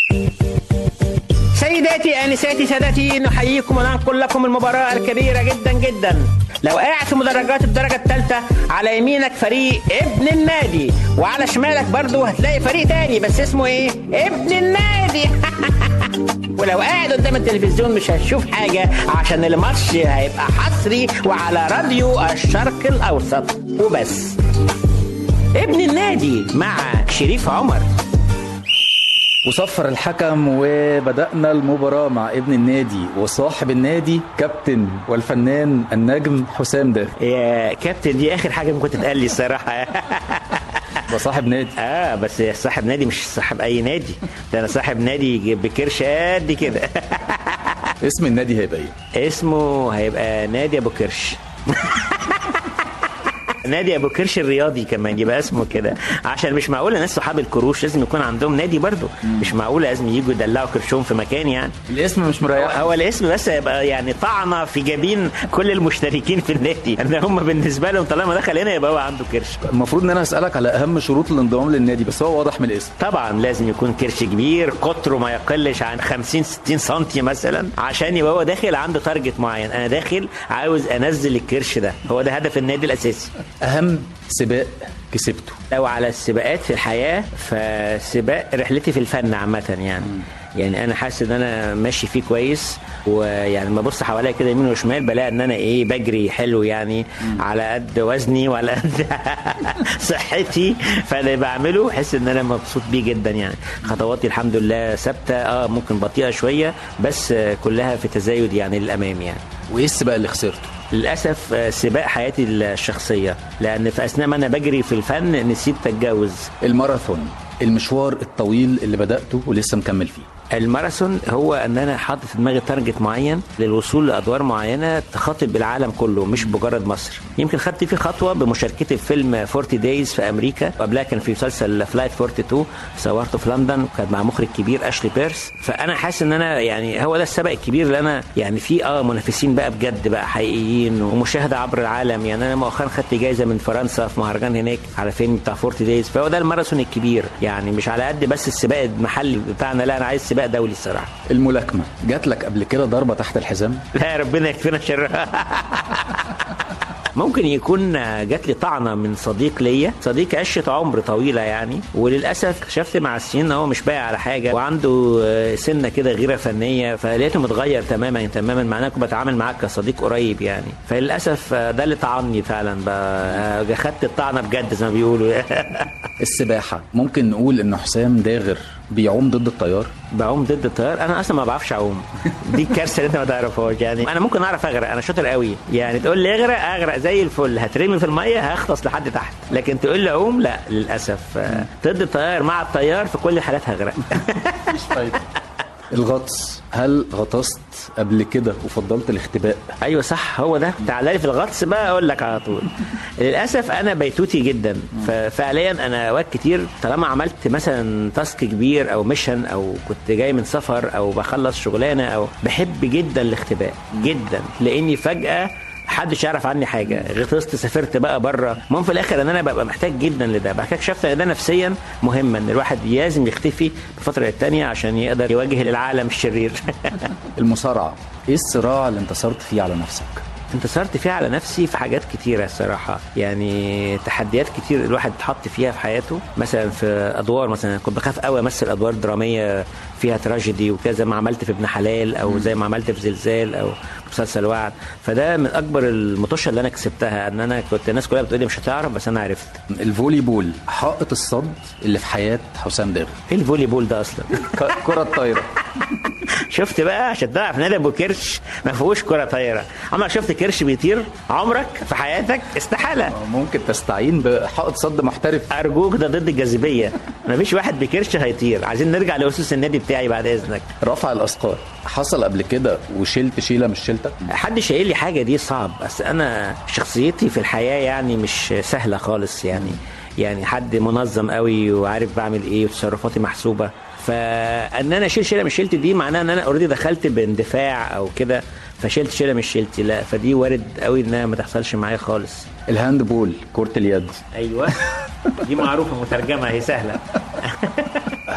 سيداتي انساتي سادتي نحييكم وننقل لكم المباراه الكبيره جدا جدا لو قاعد في مدرجات الدرجه الثالثه على يمينك فريق ابن النادي وعلى شمالك برضو هتلاقي فريق تاني بس اسمه ايه ابن النادي ولو قاعد قدام التلفزيون مش هتشوف حاجة عشان الماتش هيبقى حصري وعلى راديو الشرق الأوسط وبس ابن النادي مع شريف عمر وصفر الحكم وبدأنا المباراة مع ابن النادي وصاحب النادي كابتن والفنان النجم حسام داخل يا كابتن دي آخر حاجة ممكن تتقال لي الصراحة ده صاحب نادي اه بس صاحب نادي مش صاحب اي نادي ده انا صاحب نادي بكرش قد كده اسم النادي هيبقى ايه اسمه هيبقى نادي ابو كرش نادي ابو كرش الرياضي كمان يبقى اسمه كده عشان مش معقول الناس صحاب الكروش لازم يكون عندهم نادي برضه مش معقول لازم يجوا يدلعوا كرشهم في مكان يعني الاسم مش مريح هو الاسم بس هيبقى يعني طعنه في جبين كل المشتركين في النادي ان هم بالنسبه لهم طالما دخل هنا يبقى هو عنده كرش المفروض ان انا اسالك على اهم شروط الانضمام للنادي بس هو واضح من الاسم طبعا لازم يكون كرش كبير قطره ما يقلش عن 50 60 سم مثلا عشان يبقى هو داخل عنده تارجت معين انا داخل عاوز انزل الكرش ده هو ده هدف النادي الاساسي اهم سباق كسبته لو على السباقات في الحياه فسباق رحلتي في الفن عامه يعني يعني انا حاسس ان انا ماشي فيه كويس ويعني لما ابص حواليا كده يمين وشمال بلاقي ان انا ايه بجري حلو يعني على قد وزني وعلى قد صحتي فاللي بعمله احس ان انا مبسوط بيه جدا يعني خطواتي الحمد لله ثابته اه ممكن بطيئه شويه بس كلها في تزايد يعني للامام يعني وايه السباق اللي خسرته للاسف سباق حياتي الشخصيه لان في اثناء ما انا بجري في الفن نسيت اتجوز الماراثون المشوار الطويل اللي بدأته ولسه مكمل فيه الماراثون هو ان انا حاطط في دماغي تارجت معين للوصول لادوار معينه تخاطب بالعالم كله مش مجرد مصر يمكن خدت فيه خطوه بمشاركتي في فيلم 40 دايز في امريكا وقبلها كان في مسلسل فلايت 42 صورته في لندن وكان مع مخرج كبير اشلي بيرس فانا حاسس ان انا يعني هو ده السبق الكبير اللي انا يعني في اه منافسين بقى بجد بقى حقيقيين ومشاهده عبر العالم يعني انا مؤخرا خدت جايزه من فرنسا في مهرجان هناك على فيلم بتاع 40 دايز فهو ده الماراثون الكبير يعني مش على قد بس السباق المحلي بتاعنا لا انا عايز سباق دولي الصراحه الملاكمه جات لك قبل كده ضربه تحت الحزام لا ربنا يكفينا شرها ممكن يكون جات لي طعنه من صديق ليا صديق عشره عمر طويله يعني وللاسف اكتشفت مع السنين ان هو مش بايع على حاجه وعنده سنه كده غيره فنيه فلقيته متغير تماما تماما مع اني كنت بتعامل معاه كصديق قريب يعني فللاسف ده اللي طعني فعلا بقى خدت الطعنه بجد زي ما بيقولوا السباحه ممكن نقول ان حسام داغر بيعوم ضد التيار بعوم ضد التيار انا اصلا ما بعرفش اعوم دي الكارثه اللي انت ما تعرفهاش يعني انا ممكن اعرف اغرق انا شاطر قوي يعني تقول لي اغرق اغرق زي الفل هترمي في الميه هخلص لحد تحت لكن تقول لي اعوم لا للاسف ضد التيار مع التيار في كل الحالات هغرق مش فايده الغطس هل غطست قبل كده وفضلت الاختباء ايوه صح هو ده تعالى لي في الغطس بقى اقول لك على طول للاسف انا بيتوتي جدا ففعليا انا اوقات كتير طالما عملت مثلا تاسك كبير او ميشن او كنت جاي من سفر او بخلص شغلانه او بحب جدا الاختباء جدا لاني فجاه محدش يعرف عني حاجه غطست سافرت بقى بره المهم في الاخر ان انا ببقى محتاج جدا لده بعد كده اكتشفت ان ده نفسيا مهم ان الواحد لازم يختفي بفتره للتانيه عشان يقدر يواجه العالم الشرير المصارعه ايه الصراع اللي انتصرت فيه على نفسك انتصرت فيها على نفسي في حاجات كتيرة الصراحة يعني تحديات كتير الواحد اتحط فيها في حياته مثلا في أدوار مثلا كنت بخاف قوي أمثل أدوار درامية فيها تراجيدي وكذا ما عملت في ابن حلال أو زي ما عملت في زلزال أو مسلسل وعد فده من أكبر المطوشة اللي أنا كسبتها إن أنا كنت الناس كلها بتقول لي مش هتعرف بس أنا عرفت الفولي بول حائط الصد اللي في حياة حسام داغر إيه الفولي بول ده أصلا كرة الطايرة شفت بقى عشان تعرف نادي ابو كرش ما فيهوش كره طايره عمرك شفت كرش بيطير عمرك في حياتك استحاله ممكن تستعين بحائط صد محترف ارجوك ده ضد الجاذبيه ما فيش واحد بكرش هيطير عايزين نرجع لاسس النادي بتاعي بعد اذنك رفع الاثقال حصل قبل كده وشلت شيله مش شيلتك حد شايل لي حاجه دي صعب بس انا شخصيتي في الحياه يعني مش سهله خالص يعني يعني حد منظم قوي وعارف بعمل ايه وتصرفاتي محسوبه فان انا اشيل شيله مش شيلتي دي معناها ان انا اوريدي دخلت باندفاع او كده فشلت شيله مش شيلتي لا فدي وارد قوي انها ما تحصلش معايا خالص الهاند بول كره اليد ايوه دي معروفه مترجمه هي سهله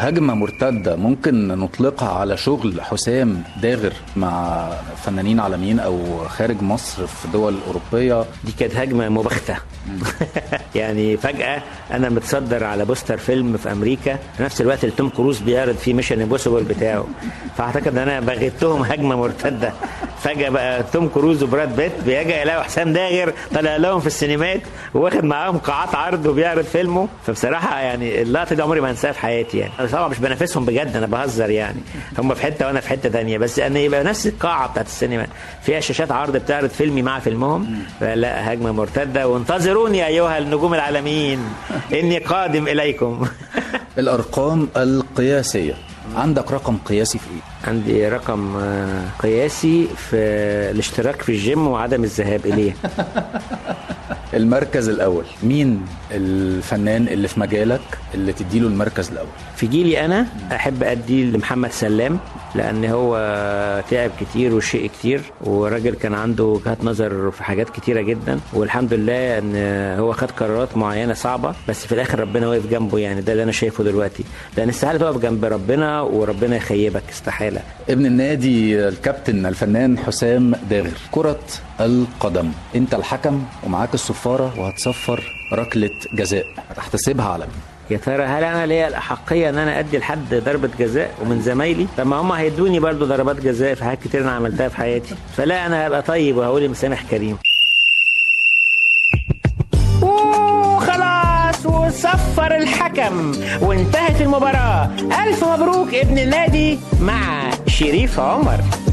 هجمة مرتدة ممكن نطلقها على شغل حسام داغر مع فنانين عالميين أو خارج مصر في دول أوروبية دي كانت هجمه مباغته يعني فجاه انا متصدر على بوستر فيلم في امريكا في نفس الوقت اللي توم كروز بيعرض فيه ميشن امبوسيبل بتاعه فاعتقد ان انا بغيتهم هجمه مرتده فجاه بقى توم كروز وبراد بيت بيجي يلاقوا حسام داغر طالع لهم في السينمات واخد معاهم قاعات عرض وبيعرض فيلمه فبصراحه يعني اللقطه دي عمري ما انساها في حياتي يعني انا طبعا مش بنافسهم بجد انا بهزر يعني هم في حته وانا في حته ثانيه بس ان يبقى نفس القاعه بتاعت السينما فيها شاشات عرض بتعرض فيلمي مع فيلمهم فلا هجمه مرتده وانتظروني ايها النجوم العالميين اني قادم اليكم الأرقام القياسية عندك رقم قياسي في إيه؟ عندي رقم آه، قياسي في الاشتراك في الجيم وعدم الذهاب اليه المركز الأول مين الفنان اللي في مجالك اللي تديله المركز الأول في جيلي انا احب ادي لمحمد سلام لان هو تعب كتير وشيء كتير وراجل كان عنده وجهات نظر في حاجات كتيره جدا والحمد لله ان هو خد قرارات معينه صعبه بس في الاخر ربنا واقف جنبه يعني ده اللي انا شايفه دلوقتي لان استحاله تقف جنب ربنا وربنا يخيبك استحاله ابن النادي الكابتن الفنان حسام داغر كرة القدم انت الحكم ومعاك الصفارة وهتصفر ركلة جزاء هتحتسبها على مين يا ترى هل انا ليا الاحقيه ان انا ادي لحد ضربه جزاء ومن زمايلي طب ما هم هيدوني برضو ضربات جزاء في حاجات كتير انا عملتها في حياتي فلا انا هبقى طيب وهقول مسامح كريم وخلاص وصفر الحكم وانتهت المباراة ألف مبروك ابن النادي مع شريف عمر